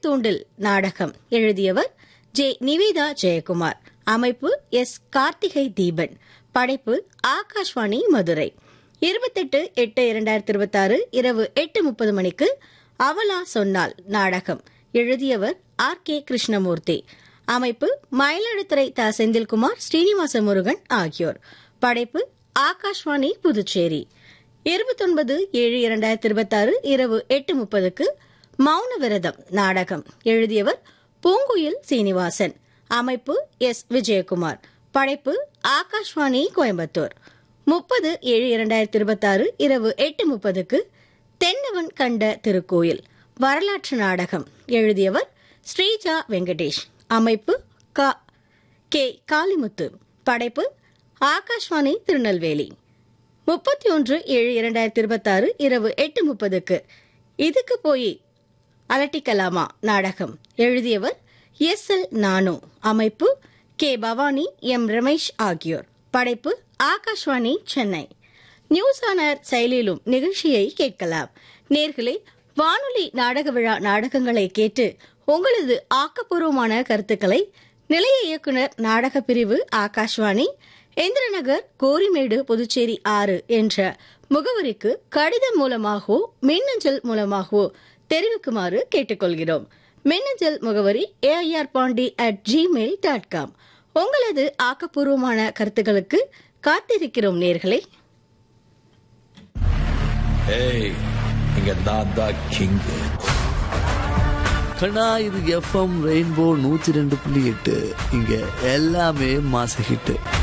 தூண்டில் நாடகம் எழுதியவர் ஜே நிவேதா ஜெயக்குமார் அமைப்பு எஸ் கார்த்திகை தீபன் படைப்பு ஆகாஷ்வாணி மதுரை இருபத்தெட்டு எட்டு இரண்டாயிரத்தி இருபத்தாறு இரவு எட்டு முப்பது மணிக்கு அவலா சொன்னால் நாடகம் எழுதியவர் ஆர் கே கிருஷ்ணமூர்த்தி அமைப்பு மயிலாடுதுறை த செந்தில்குமார் ஸ்ரீனிவாச முருகன் ஆகியோர் படைப்பு ஆகாஷ்வாணி புதுச்சேரி இருபத்தொன்பது ஏழு இரண்டாயிரத்தி இருபத்தாறு இரவு எட்டு முப்பதுக்கு மௌன விரதம் நாடகம் எழுதியவர் பூங்குயில் சீனிவாசன் அமைப்பு எஸ் விஜயகுமார் படைப்பு ஆகாஷ்வாணி கோயம்புத்தூர் முப்பது ஏழு இரண்டாயிரத்தி இருபத்தாறு இரவு எட்டு முப்பதுக்கு தென்னவன் கண்ட திருக்கோயில் வரலாற்று நாடகம் எழுதியவர் ஸ்ரீஜா வெங்கடேஷ் அமைப்பு கா கே காளிமுத்து படைப்பு ஆகாஷ்வாணி திருநெல்வேலி முப்பத்தி ஒன்று ஏழு இரண்டாயிரத்தி இருபத்தாறு இரவு எட்டு முப்பதுக்கு இதுக்கு போய் அலட்டிக்கலாமா நாடகம் எழுதியவர் எஸ் எல் நானு அமைப்பு கே பவானி எம் ரமேஷ் ஆகியோர் படைப்பு ஆகாஷ்வாணி சென்னை நியூஸ் ஆனர் செயலிலும் நிகழ்ச்சியை கேட்கலாம் நேர்களே வானொலி நாடக விழா நாடகங்களை கேட்டு உங்களது ஆக்கப்பூர்வமான கருத்துக்களை நிலைய இயக்குனர் நாடக பிரிவு ஆகாஷ்வாணி இந்திரநகர் கோரிமேடு புதுச்சேரி ஆறு என்ற முகவரிக்கு கடிதம் மூலமாகவோ மின்னஞ்சல் மூலமாகவோ தெரிவிக்குமாறு கேட்டுக்கொள்கிறோம் மின்னஞ்சல் முகவரி AIR Pondy at Gmail dot com உங்களது ஆக்கப்பூர்வமான கருத்துக்களுக்கு காத்திருக்கிறோம் நேர்களே ஏய் இங்க நான் தான் கிங் கண்ணா இது எஃப்எம் ரெயின்போ நூத்தி ரெண்டு புள்ளி எட்டு இங்க எல்லாமே மாச ஹிட்டு